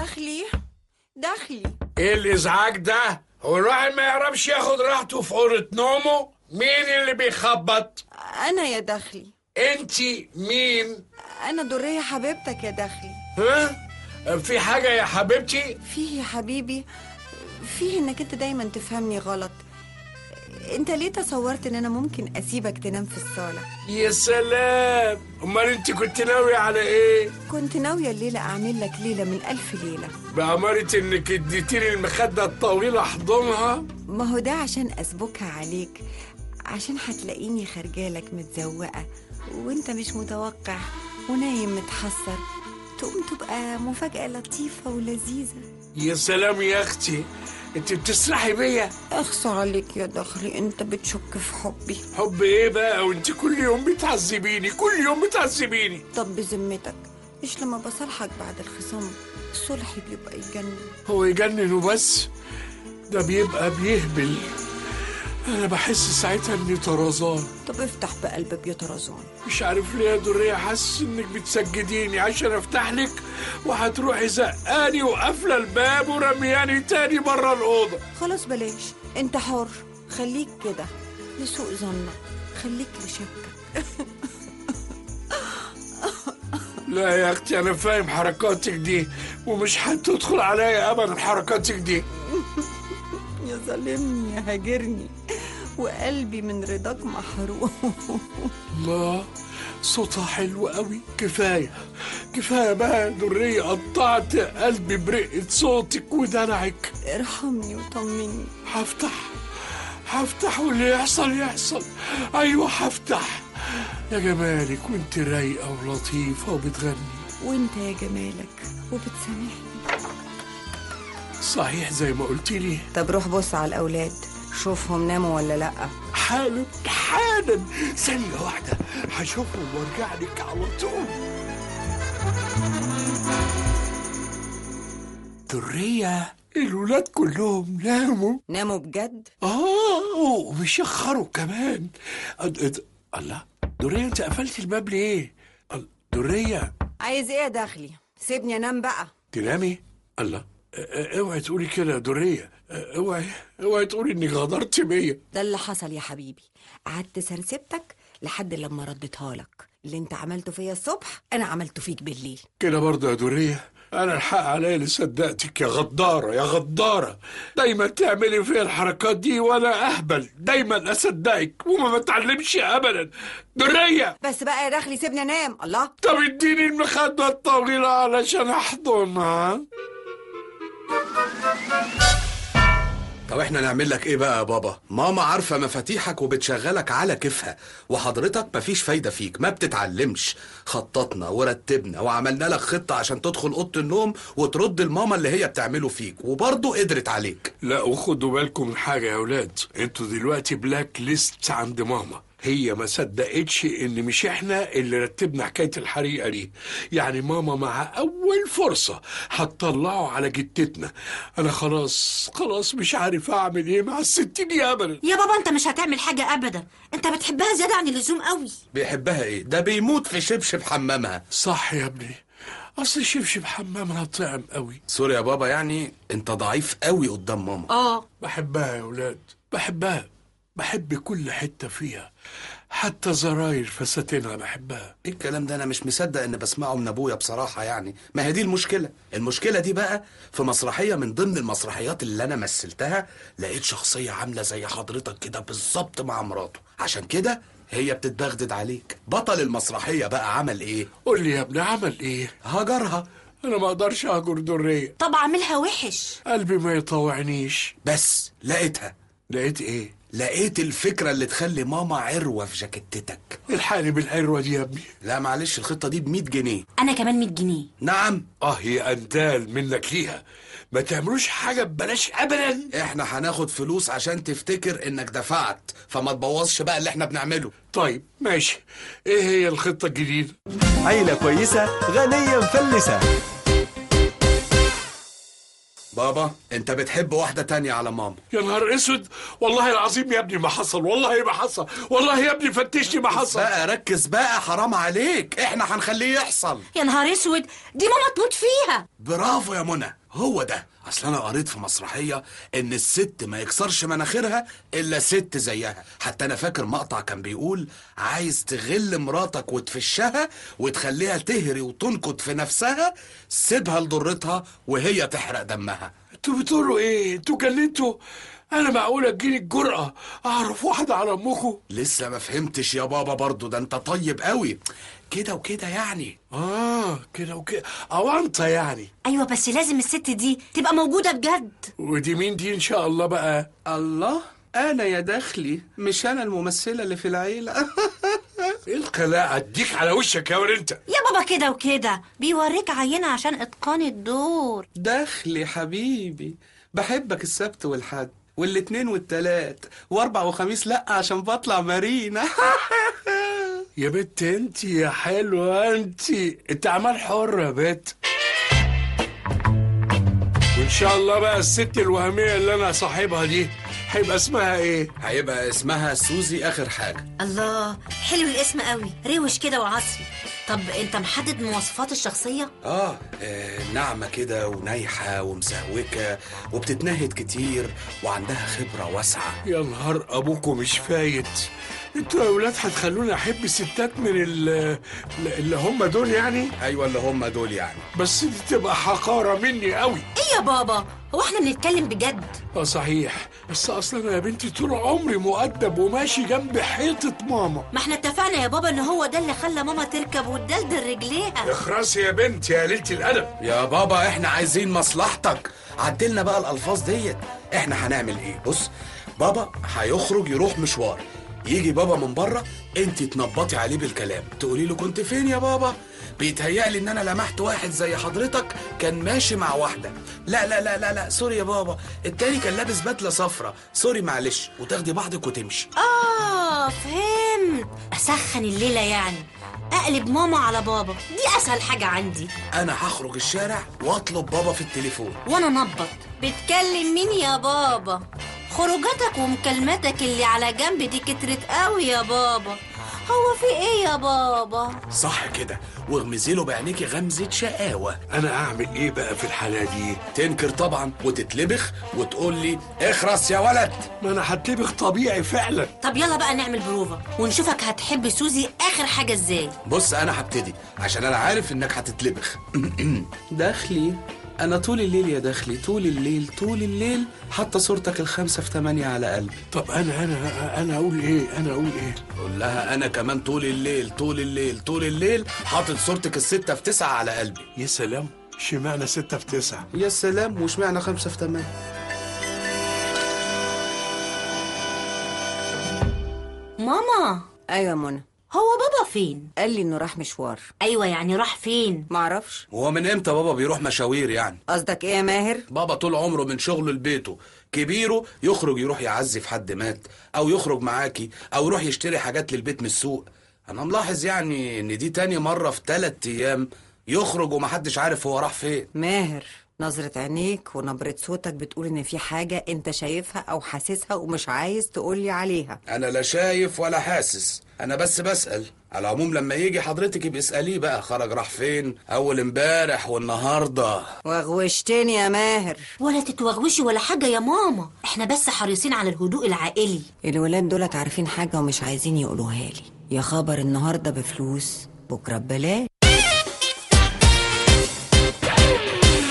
دخلي دخلي ايه الازعاج ده هو الواحد ما يعرفش ياخد راحته في اوضه نومه مين اللي بيخبط انا يا دخلي انتي مين انا درية حبيبتك يا دخلي ها في حاجه يا حبيبتي فيه يا حبيبي فيه انك انت دايما تفهمني غلط انت ليه تصورت ان انا ممكن اسيبك تنام في الصالة يا سلام امال انت كنت ناوي على ايه كنت ناوية الليلة اعمل لك ليلة من الف ليلة بأمارة انك اديتيني المخدة الطويلة احضنها ما هو ده عشان اسبكها عليك عشان هتلاقيني خارجالك متزوقة وانت مش متوقع ونايم متحسر تقوم تبقى مفاجأة لطيفة ولذيذة يا سلام يا اختي انت بتسرحي بيا اخصى عليك يا دخلي انت بتشك في حبي حب ايه بقى وانت كل يوم بتعذبيني كل يوم بتعذبيني طب بذمتك مش لما بصالحك بعد الخصام الصلح بيبقى يجنن هو يجنن وبس ده بيبقى بيهبل انا بحس ساعتها اني طرزان طب افتح بقلبك يا طرزان مش عارف ليه يا درية حاسس انك بتسجديني عشان افتح لك وهتروحي زقاني وقافله الباب ورمياني تاني بره الاوضه خلاص بلاش انت حر خليك كده لسوء ظنك خليك لشكك لا يا اختي انا فاهم حركاتك دي ومش هتدخل عليا ابدا حركاتك دي يا ظالمني يا هاجرني وقلبي من رضاك محروم الله صوتها حلو قوي كفايه كفايه بقى يا درية قطعت قلبي برقه صوتك ودلعك ارحمني وطمني هفتح هفتح واللي يحصل يحصل ايوه هفتح يا جمالك وانت رايقه ولطيفه وبتغني وانت يا جمالك وبتسامحني صحيح زي ما قلت لي طب روح بص على الاولاد شوفهم ناموا ولا لا حالا حالا ثانيه واحده هشوفهم وارجع لك على طول درية الولاد كلهم ناموا ناموا بجد اه وبيشخروا كمان أد- أد- الله درية انت قفلت الباب ليه؟ ال- درية عايز ايه يا دخلي سيبني انام بقى تنامي؟ الله اه، اه، اوعي تقولي كده يا درية اه، اوعي اوعي تقولي انك غدرت بيا ده اللي حصل يا حبيبي قعدت سرسبتك لحد لما رديتها لك اللي انت عملته فيا الصبح انا عملته فيك بالليل كده برضه يا درية انا الحق عليا اللي صدقتك يا غدارة يا غدارة دايما تعملي فيا الحركات دي وانا اهبل دايما اصدقك وما بتعلمش ابدا درية بس بقى يا دخلي سيبني انام الله طب اديني المخدة الطويلة علشان احضنها طب احنا نعمل لك ايه بقى يا بابا ماما عارفه مفاتيحك وبتشغلك على كيفها وحضرتك مفيش فايده فيك ما بتتعلمش خططنا ورتبنا وعملنا لك خطه عشان تدخل اوضه النوم وترد الماما اللي هي بتعمله فيك وبرضه قدرت عليك لا وخدوا بالكم من حاجة يا ولاد انتوا دلوقتي بلاك ليست عند ماما هي ما صدقتش ان مش احنا اللي رتبنا حكاية الحريقة دي يعني ماما مع اول فرصة هتطلعوا على جتتنا انا خلاص خلاص مش عارف اعمل ايه مع الست دي ابدا يا بابا انت مش هتعمل حاجة ابدا انت بتحبها زيادة عن اللزوم قوي بيحبها ايه ده بيموت في شبشب حمامها صح يا ابني اصل شبشب حمامها طعم قوي سوري يا بابا يعني انت ضعيف قوي قدام ماما اه بحبها يا ولاد بحبها بحب كل حتة فيها حتى زراير فساتينها بحبها ايه الكلام ده انا مش مصدق ان بسمعه من ابويا بصراحه يعني ما هي دي المشكله المشكله دي بقى في مسرحيه من ضمن المسرحيات اللي انا مثلتها لقيت شخصيه عامله زي حضرتك كده بالظبط مع مراته عشان كده هي بتتبغدد عليك بطل المسرحيه بقى عمل ايه قول لي يا ابني عمل ايه هجرها انا ما اقدرش اهجر درية طب اعملها وحش قلبي ما يطوعنيش بس لقيتها لقيت ايه لقيت الفكره اللي تخلي ماما عروه في جاكيتتك الحقني بالحروة دي يا ابني لا معلش الخطه دي ب 100 جنيه انا كمان 100 جنيه نعم اه يا اندال منك ليها ما تعملوش حاجة ببلاش ابدا احنا هناخد فلوس عشان تفتكر انك دفعت فما تبوظش بقى اللي احنا بنعمله طيب ماشي ايه هي الخطة الجديدة عيلة كويسة غنية مفلسة بابا انت بتحب واحده تانية على ماما يا نهار اسود والله العظيم يا ابني ما حصل والله ما حصل والله يا ابني فتشني ما حصل بقى ركز بقى حرام عليك احنا هنخليه يحصل يا نهار اسود دي ماما تموت فيها برافو يا منى هو ده اصل انا قريت في مسرحيه ان الست ما يكسرش مناخيرها الا ست زيها حتى انا فاكر مقطع كان بيقول عايز تغل مراتك وتفشها وتخليها تهري وتنكد في نفسها سيبها لضرتها وهي تحرق دمها انتوا بتقولوا ايه انتوا جننتوا انا معقولة تجيلي الجرأة اعرف واحدة على امكم لسه ما فهمتش يا بابا برضو ده انت طيب قوي كده وكده يعني اه كده وكده اونطة يعني ايوه بس لازم الست دي تبقى موجوده بجد ودي مين دي ان شاء الله بقى الله انا يا دخلي مش انا الممثله اللي في العيله ايه القلاعة اديك على وشك يا ولد انت يا بابا كده وكده بيوريك عينه عشان اتقان الدور دخلي حبيبي بحبك السبت والحد والاثنين والتلات واربع وخميس لا عشان بطلع مارينا يا بت انت يا حلوة انت انت عمال حر يا بت وان شاء الله بقى الست الوهمية اللي انا صاحبها دي هيبقى اسمها ايه هيبقى اسمها سوزي اخر حاجه الله حلو الاسم قوي روش كده وعصري طب انت محدد مواصفات الشخصيه آه, اه ناعمه كده ونايحه ومسهوكه وبتتنهد كتير وعندها خبره واسعه يا نهار ابوكم مش فايت انتوا يا ولاد هتخلوني احب ستات من ال- اللي هم دول يعني ايوه اللي هم دول يعني بس دي تبقى حقارة مني قوي ايه يا بابا هو احنا بنتكلم بجد اه صحيح بس اصلا انا يا بنتي طول عمري مؤدب وماشي جنب حيطة ماما ما احنا اتفقنا يا بابا ان هو ده اللي خلى ماما تركب وتدلدل رجليها اخرسي يا بنتي يا ليلة الادب يا بابا احنا عايزين مصلحتك عدلنا بقى الالفاظ ديت احنا هنعمل ايه بص بابا هيخرج يروح مشوار يجي بابا من بره انت تنبطي عليه بالكلام تقولي له كنت فين يا بابا بيتهيألي ان انا لمحت واحد زي حضرتك كان ماشي مع واحده لا لا لا لا لا سوري يا بابا التاني كان لابس بدله صفرة سوري معلش وتاخدي بعضك وتمشي اه فهمت اسخن الليله يعني اقلب ماما على بابا دي اسهل حاجه عندي انا هخرج الشارع واطلب بابا في التليفون وانا نبط بتكلم مين يا بابا خروجاتك ومكالماتك اللي على جنب دي كترت قوي يا بابا هو في ايه يا بابا صح كده واغمزي له بعينيكي غمزه شقاوه انا اعمل ايه بقى في الحالة دي تنكر طبعا وتتلبخ وتقول لي اخرس يا ولد ما انا هتلبخ طبيعي فعلا طب يلا بقى نعمل بروفا ونشوفك هتحب سوزي اخر حاجه ازاي بص انا هبتدي عشان انا عارف انك هتتلبخ دخلي انا طول الليل يا دخلي طول الليل طول الليل حتى صورتك الخمسة في تمانية على قلبي طب انا انا انا اقول ايه انا اقول ايه قول لها انا كمان طول الليل طول الليل طول الليل حاطط صورتك الستة في تسعة على قلبي يا سلام اشمعنى ستة في تسعة يا سلام وشمعنا خمسة في تمانية ماما ايوه يا منى هو بابا فين قال لي انه راح مشوار ايوه يعني راح فين معرفش هو من امتى بابا بيروح مشاوير يعني قصدك ايه يا ماهر بابا طول عمره من شغله لبيته كبيره يخرج يروح يعزي في حد مات او يخرج معاكي او يروح يشتري حاجات للبيت من السوق انا ملاحظ يعني ان دي تاني مرة في تلات ايام يخرج ومحدش عارف هو راح فين ماهر نظرة عينيك ونبرة صوتك بتقول ان في حاجة انت شايفها او حاسسها ومش عايز تقولي عليها انا لا شايف ولا حاسس انا بس بسأل على العموم لما يجي حضرتك يبقى اسأليه بقى خرج راح فين اول امبارح والنهارده وغوشتني يا ماهر ولا تتوغوشي ولا حاجه يا ماما احنا بس حريصين على الهدوء العائلي الولاد دولت عارفين حاجة ومش عايزين يقولوها لي يا خبر النهاردة بفلوس بكرة ببلاش